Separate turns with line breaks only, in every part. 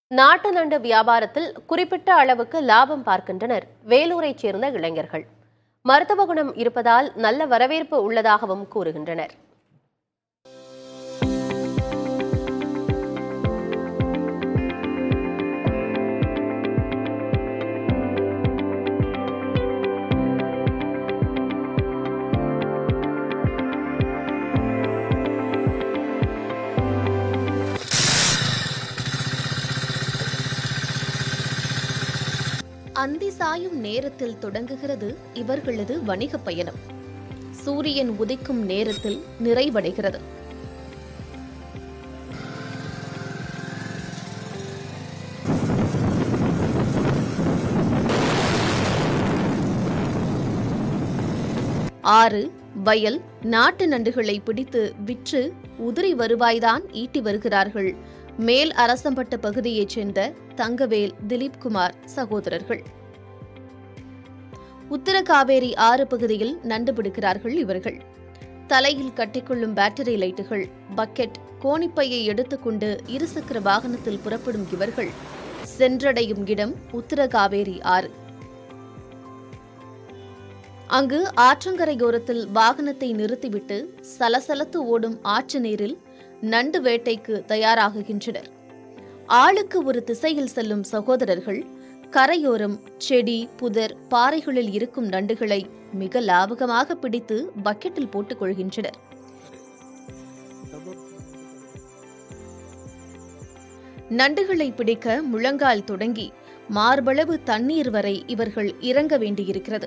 நாட்டு நண்டு வியாபாரத்தில் குறிப்பிட்ட அளவுக்கு லாபம் பார்க்கின்றனர் வேலூரைச் சேர்ந்த இளைஞர்கள் மருத்துவ குணம் இருப்பதால் நல்ல வரவேற்பு உள்ளதாகவும் கூறுகின்றனர்
அந்தி சாயும் நேரத்தில் தொடங்குகிறது இவர்களது வணிக பயணம் சூரியன் உதிக்கும் நேரத்தில் நிறைவடைகிறது ஆறு வயல் நாட்டு நண்டுகளை பிடித்து விற்று உதிரி வருவாய்தான் ஈட்டி வருகிறார்கள் மேல் அரசம்பட்ட பகுதியைச் சேர்ந்த தங்கவேல் திலீப்குமார் சகோதரர்கள் உத்தர காவேரி ஆறு பகுதியில் நண்டு பிடிக்கிறார்கள் இவர்கள் தலையில் கட்டிக்கொள்ளும் பேட்டரி லைட்டுகள் பக்கெட் கோணிப்பையை எடுத்துக்கொண்டு இருசக்கர வாகனத்தில் புறப்படும் இவர்கள் சென்றடையும் இடம் உத்தர காவேரி ஆறு அங்கு ஆற்றங்கரையோரத்தில் வாகனத்தை நிறுத்திவிட்டு சலசலத்து ஓடும் ஆற்று நீரில் நண்டு வேட்டைக்கு தயாராகுகின்றனர் ஆளுக்கு ஒரு திசையில் செல்லும் சகோதரர்கள் கரையோரம் செடி புதர் பாறைகளில் இருக்கும் நண்டுகளை மிக லாபகமாக பிடித்து பக்கெட்டில் போட்டுக் கொள்கின்றனர் நண்டுகளை பிடிக்க முழங்கால் தொடங்கி மார்பளவு தண்ணீர் வரை இவர்கள் இறங்க வேண்டியிருக்கிறது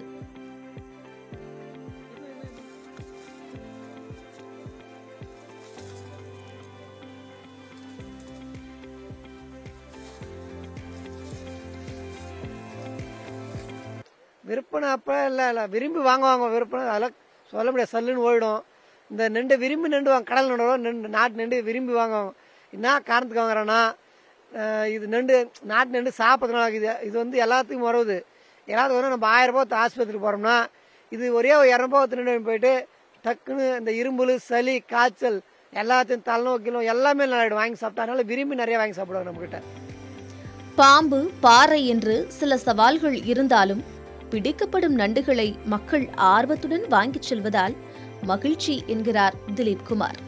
விற்பனை அப்போ இல்லை இல்லை விரும்பி வாங்குவாங்க விற்பனை அதெல்லாம் சொல்ல முடியாது சல்லுன்னு ஓடிடும் இந்த நண்டு விரும்பி நண்டு வாங்க கடல் நண்டோட நண்டு நாட்டு நண்டு விரும்பி வாங்குவாங்க என்ன காரணத்துக்கு வாங்குறேன்னா அஹ் இது நண்டு நாட்டு நண்டு சாப்பிட்றதுனால இது இது வந்து எல்லாத்துக்கும் வருது எல்லாத்துக்கும் வரும் நம்ம ஆயிரம் ரூபாய் ஆஸ்பத்திரி போகிறோம்னா இது ஒரே ஒரு இரநூறுபா நண்டு போயிட்டு டக்குன்னு இந்த இரும்புல் சளி காய்ச்சல் எல்லாத்தையும் தலைநோக்கிலும் எல்லாமே நல்லா வாங்கி சாப்பிட்டா அதனால விரும்பி நிறைய வாங்கி சாப்பிடுவாங்க நம்மக்கிட்ட
பாம்பு பாறை என்று சில சவால்கள் இருந்தாலும் பிடிக்கப்படும் நண்டுகளை மக்கள் ஆர்வத்துடன் வாங்கிச் செல்வதால் மகிழ்ச்சி என்கிறார் திலீப் குமார்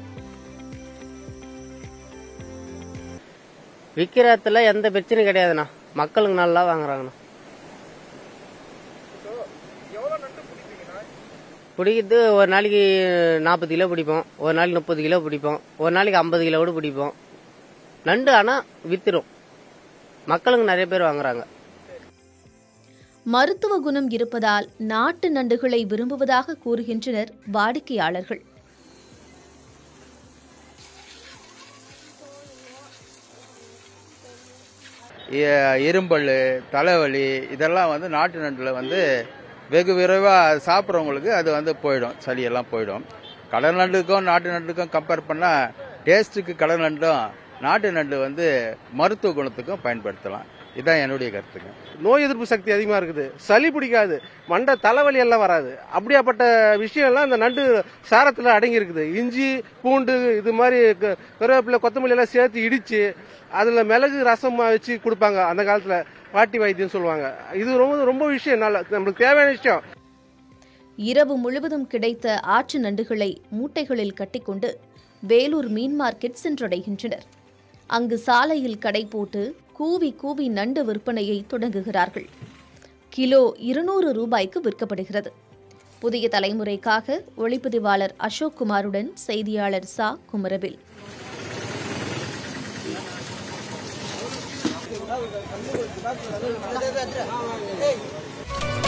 விற்கிறதுல எந்த பிரச்சனையும் கிடையாதுண்ணா மக்களுக்கு நல்லா வாங்குறாங்கண்ணா பிடிக்கிறது ஒரு நாளைக்கு நாற்பது கிலோ பிடிப்போம் ஒரு நாளைக்கு முப்பது கிலோ பிடிப்போம் ஒரு நாளைக்கு ஐம்பது கிலோ கூட பிடிப்போம் நண்டு ஆனால் வித்துரும் மக்களுக்கு நிறைய பேர் வாங்குறாங்க
மருத்துவ குணம் இருப்பதால் நாட்டு நண்டுகளை விரும்புவதாக கூறுகின்றனர் வாடிக்கையாளர்கள்
இ- இரும்பல் தலைவலி இதெல்லாம் வந்து நாட்டு நண்டில் வந்து வெகு விரைவாக சாப்பிட்றவங்களுக்கு அது வந்து போயிடும் சளியெல்லாம் போயிடும் கடல் நண்டுக்கும் நாட்டு நண்டுக்கும் கம்பேர் பண்ணால் டேஸ்ட்டுக்கு கடல் நண்டும் நாட்டு நண்டு வந்து மருத்துவ குணத்துக்கும் பயன்படுத்தலாம் இதுதான் என்னுடைய கருத்துங்க
நோய் எதிர்ப்பு சக்தி அதிகமா இருக்குது சளி பிடிக்காது மண்டை தலைவலி எல்லாம் வராது அப்படியாப்பட்ட விஷயம் எல்லாம் இந்த நண்டு சாரத்துல அடங்கி இருக்குது இஞ்சி பூண்டு இது மாதிரி க- கருவேப்பிலை கொத்தமல்லி எல்லாம் சேர்த்து இடிச்சு அதுல மிளகு ரசம் வச்சு கொடுப்பாங்க அந்த காலத்துல பாட்டி வைத்தியம் சொல்லுவாங்க இது ரொம்ப ரொம்ப விஷயம் நல்ல நம்மளுக்கு தேவையான விஷயம்
இரவு முழுவதும் கிடைத்த ஆற்று நண்டுகளை மூட்டைகளில் கட்டிக்கொண்டு வேலூர் மீன் மார்க்கெட் சென்றடைகின்றனர் அங்கு சாலையில் கடை போட்டு கூவி கூவி நண்டு விற்பனையை தொடங்குகிறார்கள் கிலோ இருநூறு ரூபாய்க்கு விற்கப்படுகிறது புதிய தலைமுறைக்காக ஒளிப்பதிவாளர் அசோக் குமாருடன் செய்தியாளர் சா குமரவேல்
ஏய்